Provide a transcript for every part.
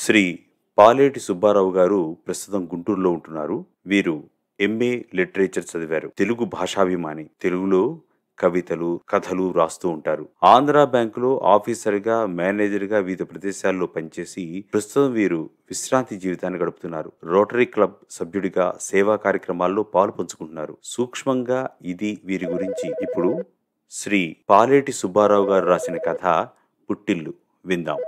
శ్రీ పాలేటి సుబ్బారావు గారు ప్రస్తుతం గుంటూరులో ఉంటున్నారు వీరు ఎంఏ లిటరేచర్ చదివారు తెలుగు భాషాభిమాని తెలుగులో కవితలు కథలు రాస్తూ ఉంటారు ఆంధ్ర బ్యాంకులో ఆఫీసర్గా మేనేజర్గా వివిధ ప్రదేశాల్లో పనిచేసి ప్రస్తుతం వీరు విశ్రాంతి జీవితాన్ని గడుపుతున్నారు రోటరీ క్లబ్ సభ్యుడిగా సేవా కార్యక్రమాల్లో పాలు పంచుకుంటున్నారు సూక్ష్మంగా ఇది వీరి గురించి ఇప్పుడు శ్రీ పాలేటి సుబ్బారావు గారు రాసిన కథ పుట్టిల్లు విందాం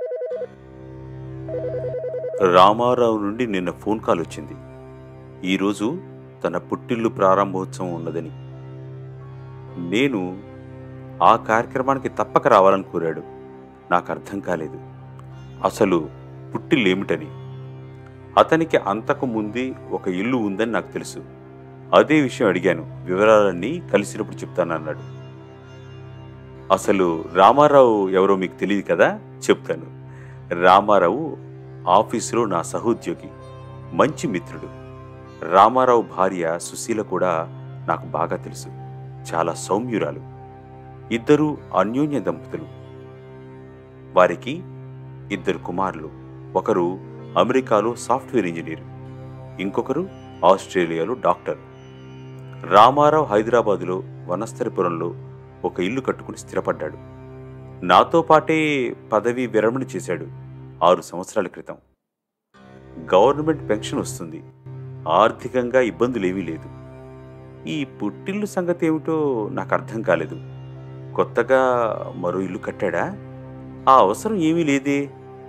రామారావు నుండి నిన్న ఫోన్ కాల్ వచ్చింది ఈరోజు తన పుట్టిల్లు ప్రారంభోత్సవం ఉన్నదని నేను ఆ కార్యక్రమానికి తప్పక రావాలని కోరాడు నాకు అర్థం కాలేదు అసలు పుట్టిల్లు ఏమిటని అతనికి అంతకు ముందే ఒక ఇల్లు ఉందని నాకు తెలుసు అదే విషయం అడిగాను వివరాలన్నీ కలిసినప్పుడు చెప్తానన్నాడు అసలు రామారావు ఎవరో మీకు తెలియదు కదా చెప్తాను రామారావు ఆఫీసులో నా సహోద్యోగి మంచి మిత్రుడు రామారావు భార్య సుశీల కూడా నాకు బాగా తెలుసు చాలా సౌమ్యురాలు ఇద్దరు అన్యోన్య దంపతులు వారికి ఇద్దరు కుమారులు ఒకరు అమెరికాలో సాఫ్ట్వేర్ ఇంజనీర్ ఇంకొకరు ఆస్ట్రేలియాలో డాక్టర్ రామారావు హైదరాబాదులో వనస్థలిపురంలో ఒక ఇల్లు కట్టుకుని స్థిరపడ్డాడు నాతో పాటే పదవి విరమణ చేశాడు ఆరు సంవత్సరాల క్రితం గవర్నమెంట్ పెన్షన్ వస్తుంది ఆర్థికంగా ఇబ్బందులేమీ లేదు ఈ పుట్టిల్లు సంగతి ఏమిటో నాకు అర్థం కాలేదు కొత్తగా మరో ఇల్లు కట్టాడా ఆ అవసరం ఏమీ లేదే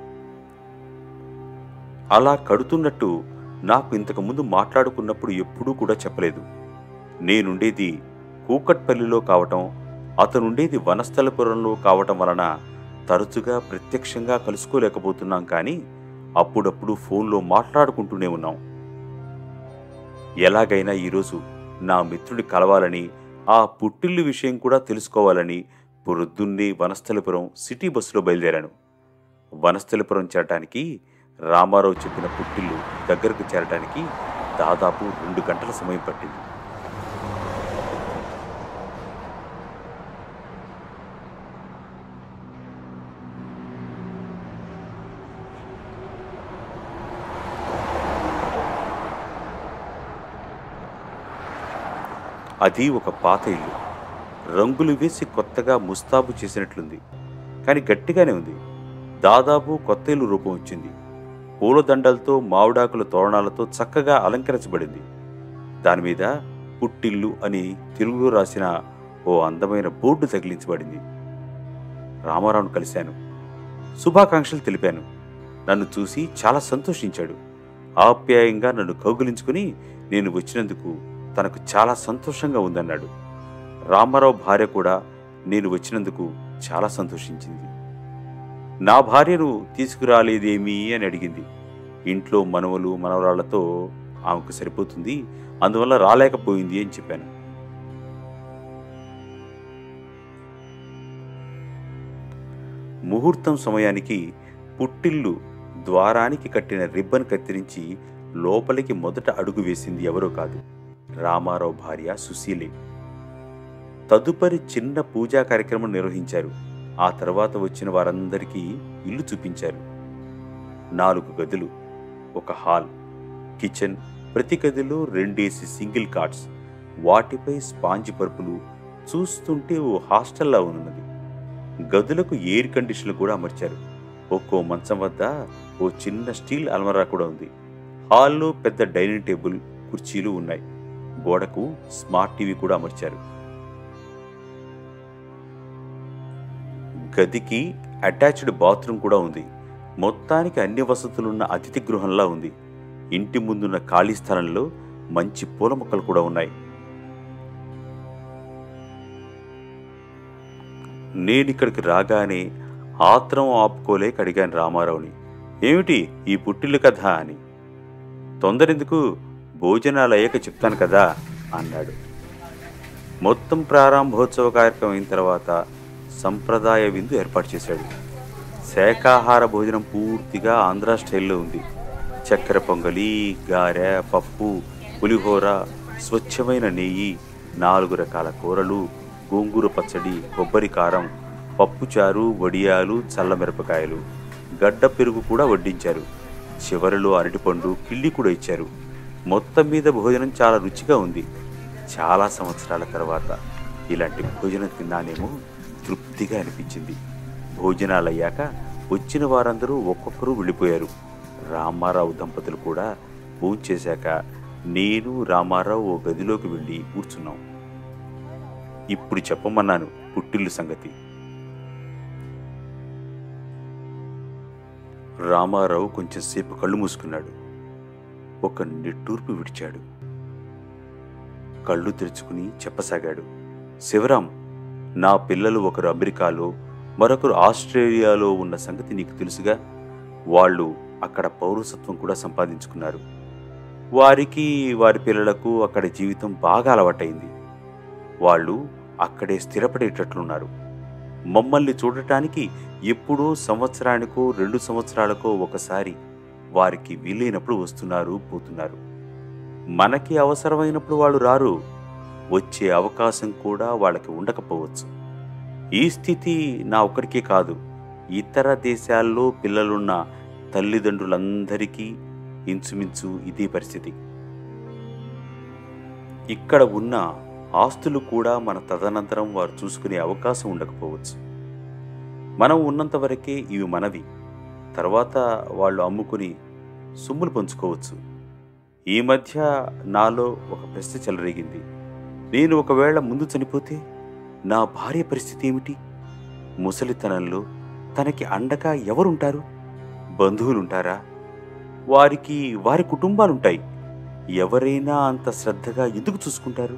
అలా కడుతున్నట్టు నాకు ఇంతకుముందు మాట్లాడుకున్నప్పుడు ఎప్పుడూ కూడా చెప్పలేదు నేనుండేది కూకట్పల్లిలో కావటం అతనుండేది వనస్థలపురంలో కావటం వలన తరచుగా ప్రత్యక్షంగా కలుసుకోలేకపోతున్నాం కానీ అప్పుడప్పుడు ఫోన్లో మాట్లాడుకుంటూనే ఉన్నాం ఎలాగైనా ఈరోజు నా మిత్రుడి కలవాలని ఆ పుట్టిల్లు విషయం కూడా తెలుసుకోవాలని పొద్దున్నే వనస్థలిపురం సిటీ బస్సులో బయలుదేరాను వనస్థలిపురం చేరటానికి రామారావు చెప్పిన పుట్టిల్లు దగ్గరకు చేరటానికి దాదాపు రెండు గంటల సమయం పట్టింది అది ఒక పాత ఇల్లు రంగులు వేసి కొత్తగా ముస్తాబు చేసినట్లుంది కానీ గట్టిగానే ఉంది దాదాపు కొత్త ఇల్లు రూపం వచ్చింది పూలదండలతో మామిడాకుల తోరణాలతో చక్కగా అలంకరించబడింది దాని మీద పుట్టిల్లు అని తెలుగులో రాసిన ఓ అందమైన బోర్డు తగిలించబడింది రామారావును కలిశాను శుభాకాంక్షలు తెలిపాను నన్ను చూసి చాలా సంతోషించాడు ఆప్యాయంగా నన్ను కౌగిలించుకుని నేను వచ్చినందుకు తనకు చాలా సంతోషంగా ఉందన్నాడు రామారావు భార్య కూడా నేను వచ్చినందుకు చాలా సంతోషించింది నా భార్యను తీసుకురాలేదేమీ అని అడిగింది ఇంట్లో మనవలు మనవరాళ్లతో ఆమెకు సరిపోతుంది అందువల్ల రాలేకపోయింది అని చెప్పాను ముహూర్తం సమయానికి పుట్టిల్లు ద్వారానికి కట్టిన రిబ్బన్ కత్తిరించి లోపలికి మొదట అడుగు వేసింది ఎవరో కాదు రామారావు భార్య సుశీలే తదుపరి చిన్న పూజా కార్యక్రమం నిర్వహించారు ఆ తర్వాత వచ్చిన వారందరికీ ఇల్లు చూపించారు నాలుగు గదులు ఒక హాల్ కిచెన్ ప్రతి గదిలో రెండేసి సింగిల్ కార్డ్స్ వాటిపై స్పాంజ్ పరుపులు చూస్తుంటే ఓ హాస్టల్లా ఉన్నది గదులకు ఎయిర్ కండిషన్లు కూడా అమర్చారు ఒక్కో మంచం వద్ద ఓ చిన్న స్టీల్ అల్మరా కూడా ఉంది హాల్లో పెద్ద డైనింగ్ టేబుల్ కుర్చీలు ఉన్నాయి గోడకు స్మార్ట్ టీవీ కూడా అమర్చారు గదికి అటాచ్డ్ బాత్రూమ్ కూడా ఉంది మొత్తానికి అన్ని వసతులున్న అతిథి గృహంలా ఉంది ఇంటి ముందున్న ఖాళీ స్థలంలో మంచి పూల మొక్కలు కూడా ఉన్నాయి నేనిక్కడికి రాగానే ఆత్రం ఆపుకోలేక అడిగాను రామారావుని ఏమిటి ఈ పుట్టిల్లు కథ అని తొందరెందుకు భోజనాలు అయ్యాక చెప్తాను కదా అన్నాడు మొత్తం ప్రారంభోత్సవ కార్యక్రమం అయిన తర్వాత సంప్రదాయ విందు ఏర్పాటు చేశాడు శాకాహార భోజనం పూర్తిగా ఆంధ్ర స్టైల్లో ఉంది చక్కెర పొంగలి గారె పప్పు పులిహోర స్వచ్ఛమైన నెయ్యి నాలుగు రకాల కూరలు గోంగూర పచ్చడి కొబ్బరి కారం పప్పుచారు వడియాలు చల్లమిరపకాయలు గడ్డ పెరుగు కూడా వడ్డించారు చివరిలో అరటిపండు కిళ్ళి కూడా ఇచ్చారు మొత్తం మీద భోజనం చాలా రుచిగా ఉంది చాలా సంవత్సరాల తర్వాత ఇలాంటి భోజనం తిన్నానేమో తృప్తిగా అనిపించింది భోజనాలయ్యాక వచ్చిన వారందరూ ఒక్కొక్కరు వెళ్ళిపోయారు రామారావు దంపతులు కూడా భోంచేశాక నేను రామారావు ఓ గదిలోకి వెళ్ళి కూర్చున్నాం ఇప్పుడు చెప్పమన్నాను పుట్టిల్లు సంగతి రామారావు కొంచెం సేపు కళ్ళు మూసుకున్నాడు ఒక నిట్టూర్పు విడిచాడు కళ్ళు తెరుచుకుని చెప్పసాగాడు శివరాం నా పిల్లలు ఒకరు అమెరికాలో మరొకరు ఆస్ట్రేలియాలో ఉన్న సంగతి నీకు తెలుసుగా వాళ్ళు అక్కడ పౌరసత్వం కూడా సంపాదించుకున్నారు వారికి వారి పిల్లలకు అక్కడ జీవితం బాగా అలవాటైంది వాళ్ళు అక్కడే స్థిరపడేటట్లున్నారు మమ్మల్ని చూడటానికి ఎప్పుడో సంవత్సరానికో రెండు సంవత్సరాలకో ఒకసారి వారికి వీలైనప్పుడు వస్తున్నారు పోతున్నారు మనకి అవసరమైనప్పుడు వాళ్ళు రారు వచ్చే అవకాశం కూడా వాళ్ళకి ఉండకపోవచ్చు ఈ స్థితి నా ఒక్కడికే కాదు ఇతర దేశాల్లో పిల్లలున్న తల్లిదండ్రులందరికీ ఇంచుమించు ఇదే పరిస్థితి ఇక్కడ ఉన్న ఆస్తులు కూడా మన తదనంతరం వారు చూసుకునే అవకాశం ఉండకపోవచ్చు మనం ఉన్నంత వరకే ఇవి మనవి తర్వాత వాళ్ళు అమ్ముకుని సొమ్ములు పంచుకోవచ్చు ఈ మధ్య నాలో ఒక ప్రశ్న చెలరేగింది నేను ఒకవేళ ముందు చనిపోతే నా భార్య పరిస్థితి ఏమిటి ముసలితనంలో తనకి అండగా ఎవరుంటారు బంధువులుంటారా వారికి వారి కుటుంబాలుంటాయి ఎవరైనా అంత శ్రద్ధగా ఎందుకు చూసుకుంటారు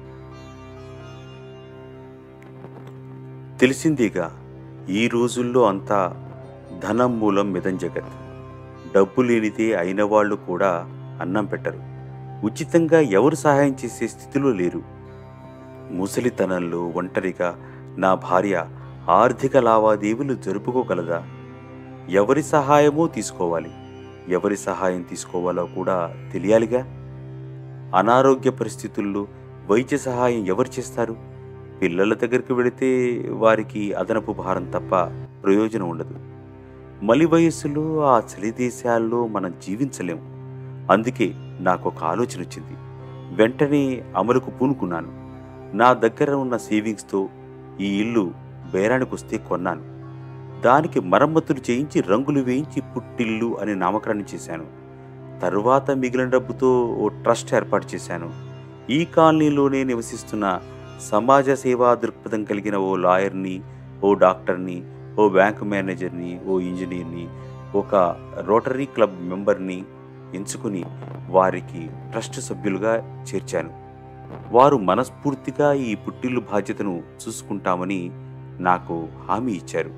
తెలిసిందేగా ఈ రోజుల్లో అంతా ధనం మూలం మిదం జగత్ డబ్బు లేనిదే అయిన వాళ్ళు కూడా అన్నం పెట్టరు ఉచితంగా ఎవరు సహాయం చేసే స్థితిలో లేరు ముసలితనంలో ఒంటరిగా నా భార్య ఆర్థిక లావాదేవీలు జరుపుకోగలదా ఎవరి సహాయమో తీసుకోవాలి ఎవరి సహాయం తీసుకోవాలో కూడా తెలియాలిగా అనారోగ్య పరిస్థితుల్లో వైద్య సహాయం ఎవరు చేస్తారు పిల్లల దగ్గరికి వెళితే వారికి అదనపు భారం తప్ప ప్రయోజనం ఉండదు మలి వయస్సులో ఆ చలి దేశాల్లో మనం జీవించలేం అందుకే నాకు ఒక ఆలోచన వచ్చింది వెంటనే అమలుకు పూనుకున్నాను నా దగ్గర ఉన్న సేవింగ్స్తో ఈ ఇల్లు బేరానికి వస్తే కొన్నాను దానికి మరమ్మతులు చేయించి రంగులు వేయించి పుట్టిల్లు అనే నామకరణం చేశాను తరువాత మిగిలిన డబ్బుతో ఓ ట్రస్ట్ ఏర్పాటు చేశాను ఈ కాలనీలోనే నివసిస్తున్న సమాజ సేవా దృక్పథం కలిగిన ఓ లాయర్ని ఓ డాక్టర్ని ఓ బ్యాంకు మేనేజర్ని ఓ ఇంజనీర్ని ఒక రోటరీ క్లబ్ మెంబర్ని ఎంచుకుని వారికి ట్రస్ట్ సభ్యులుగా చేర్చాను వారు మనస్ఫూర్తిగా ఈ పుట్టిల్లు బాధ్యతను చూసుకుంటామని నాకు హామీ ఇచ్చారు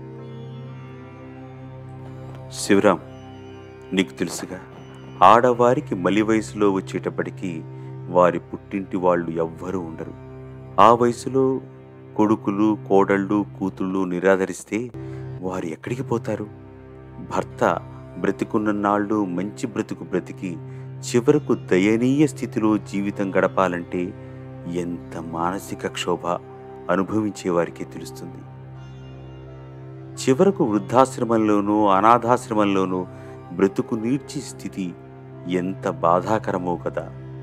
శివరాం నీకు తెలుసుగా ఆడవారికి మలి వయసులో వచ్చేటప్పటికీ వారి పుట్టింటి వాళ్ళు ఎవ్వరూ ఉండరు ఆ వయసులో కొడుకులు కోడళ్ళు కూతుళ్ళు నిరాదరిస్తే వారు ఎక్కడికి పోతారు భర్త బ్రతికున్న నాళ్ళు మంచి బ్రతుకు బ్రతికి చివరకు దయనీయ స్థితిలో జీవితం గడపాలంటే ఎంత మానసిక క్షోభ అనుభవించే వారికి తెలుస్తుంది చివరకు వృద్ధాశ్రమంలోనూ అనాథాశ్రమంలోనూ బ్రతుకు నీడ్చి స్థితి ఎంత బాధాకరమో కదా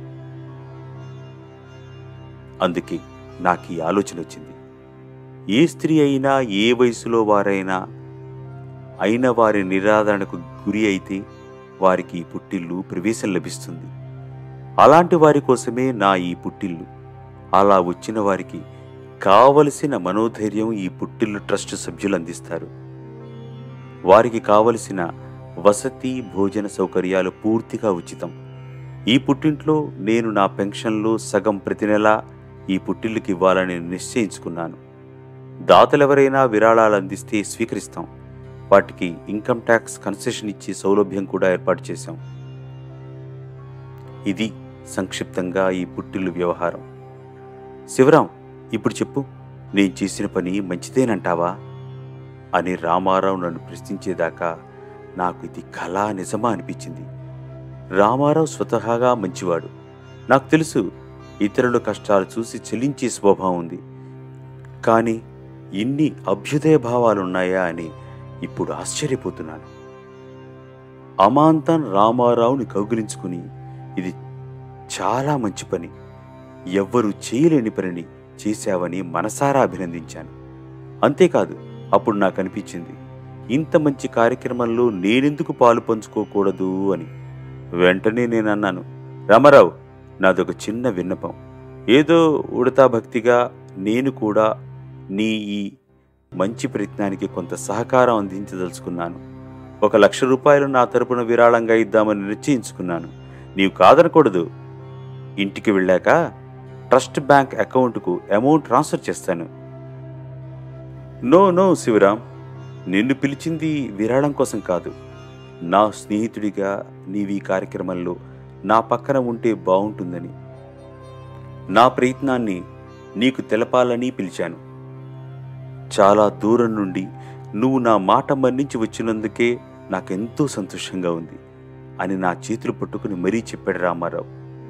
అందుకే నాకు ఈ ఆలోచన వచ్చింది ఏ స్త్రీ అయినా ఏ వయసులో వారైనా అయిన వారి నిరాదరణకు గురి అయితే వారికి ఈ పుట్టిల్లు ప్రవేశం లభిస్తుంది అలాంటి వారి కోసమే నా ఈ పుట్టిల్లు అలా వచ్చిన వారికి కావలసిన మనోధైర్యం ఈ పుట్టిల్లు ట్రస్ట్ సభ్యులు అందిస్తారు వారికి కావలసిన వసతి భోజన సౌకర్యాలు పూర్తిగా ఉచితం ఈ పుట్టింట్లో నేను నా పెన్షన్లో సగం ప్రతి నెల ఈ పుట్టిల్లుకి ఇవ్వాలని నిశ్చయించుకున్నాను దాతలెవరైనా విరాళాలు అందిస్తే స్వీకరిస్తాం వాటికి ఇన్కమ్ ట్యాక్స్ కన్సెషన్ ఇచ్చే సౌలభ్యం కూడా ఏర్పాటు చేశాం ఇది సంక్షిప్తంగా ఈ పుట్టిల్లు వ్యవహారం శివరాం ఇప్పుడు చెప్పు నేను చేసిన పని మంచిదేనంటావా అని రామారావు నన్ను ప్రశ్నించేదాకా నాకు ఇది కళా నిజమా అనిపించింది రామారావు స్వతహాగా మంచివాడు నాకు తెలుసు ఇతరుల కష్టాలు చూసి చెల్లించే స్వభావం ఉంది కానీ ఇన్ని అభ్యుదయ భావాలున్నాయా అని ఇప్పుడు ఆశ్చర్యపోతున్నాను అమాంతం రామారావుని కౌగిలించుకుని ఇది చాలా మంచి పని ఎవ్వరూ చేయలేని పనిని చేశావని మనసారా అభినందించాను అంతేకాదు అప్పుడు నాకు అనిపించింది ఇంత మంచి కార్యక్రమంలో నేనెందుకు పాలు పంచుకోకూడదు అని వెంటనే నేను అన్నాను రామారావు నాదొక చిన్న విన్నపం ఏదో ఉడతా భక్తిగా నేను కూడా నీ ఈ మంచి ప్రయత్నానికి కొంత సహకారం అందించదలుచుకున్నాను ఒక లక్ష రూపాయలు నా తరపున విరాళంగా ఇద్దామని నిశ్చయించుకున్నాను నీవు కాదనకూడదు ఇంటికి వెళ్ళాక ట్రస్ట్ బ్యాంక్ అకౌంట్కు అమౌంట్ ట్రాన్స్ఫర్ చేస్తాను నో నో శివరాం నిన్ను పిలిచింది విరాళం కోసం కాదు నా స్నేహితుడిగా నీవి కార్యక్రమంలో నా పక్కన ఉంటే బాగుంటుందని నా ప్రయత్నాన్ని నీకు తెలపాలని పిలిచాను చాలా దూరం నుండి నువ్వు నా మాట మన్నించి వచ్చినందుకే నాకెంతో సంతోషంగా ఉంది అని నా చేతులు పట్టుకుని మరీ చెప్పాడు రామారావు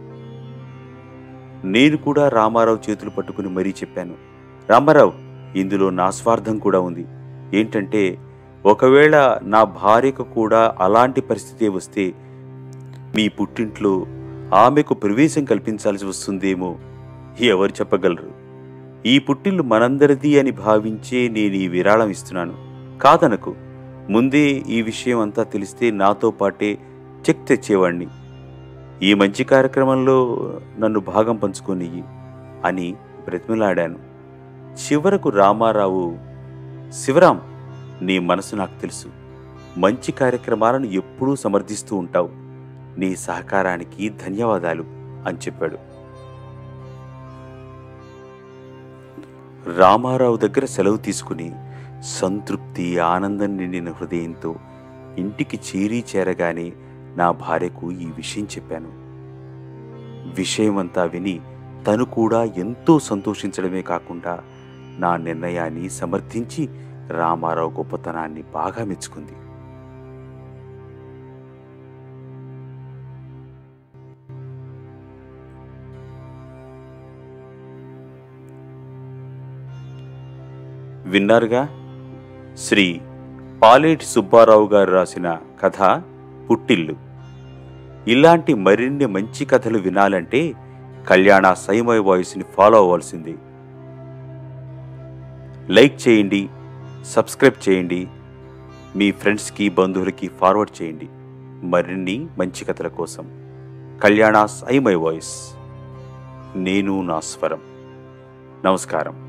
నేను కూడా రామారావు చేతులు పట్టుకుని మరీ చెప్పాను రామారావు ఇందులో నా స్వార్థం కూడా ఉంది ఏంటంటే ఒకవేళ నా భార్యకు కూడా అలాంటి పరిస్థితి వస్తే మీ పుట్టింట్లో ఆమెకు ప్రవేశం కల్పించాల్సి వస్తుందేమో ఎవరు చెప్పగలరు ఈ పుట్టిల్లు మనందరిది అని భావించే నేను ఈ విరాళం ఇస్తున్నాను కాదనకు ముందే ఈ విషయం అంతా తెలిస్తే నాతో పాటే చెక్ తెచ్చేవాణ్ణి ఈ మంచి కార్యక్రమంలో నన్ను భాగం పంచుకొని అని బ్రతిమలాడాను చివరకు రామారావు శివరాం నీ మనసు నాకు తెలుసు మంచి కార్యక్రమాలను ఎప్పుడూ సమర్థిస్తూ ఉంటావు నీ సహకారానికి ధన్యవాదాలు అని చెప్పాడు రామారావు దగ్గర సెలవు తీసుకుని సంతృప్తి ఆనందం నిండిన హృదయంతో ఇంటికి చేరి చేరగానే నా భార్యకు ఈ విషయం చెప్పాను విషయమంతా విని తను కూడా ఎంతో సంతోషించడమే కాకుండా నా నిర్ణయాన్ని సమర్థించి రామారావు గొప్పతనాన్ని బాగా మెచ్చుకుంది విన్నారుగా శ్రీ పాలేటి సుబ్బారావు గారు రాసిన కథ పుట్టిల్లు ఇలాంటి మరిన్ని మంచి కథలు వినాలంటే కళ్యాణ సైమై వాయిస్ని ఫాలో అవ్వాల్సింది లైక్ చేయండి సబ్స్క్రైబ్ చేయండి మీ ఫ్రెండ్స్కి బంధువులకి ఫార్వర్డ్ చేయండి మరిన్ని మంచి కథల కోసం కళ్యాణ సైమై వాయిస్ నేను నా స్వరం నమస్కారం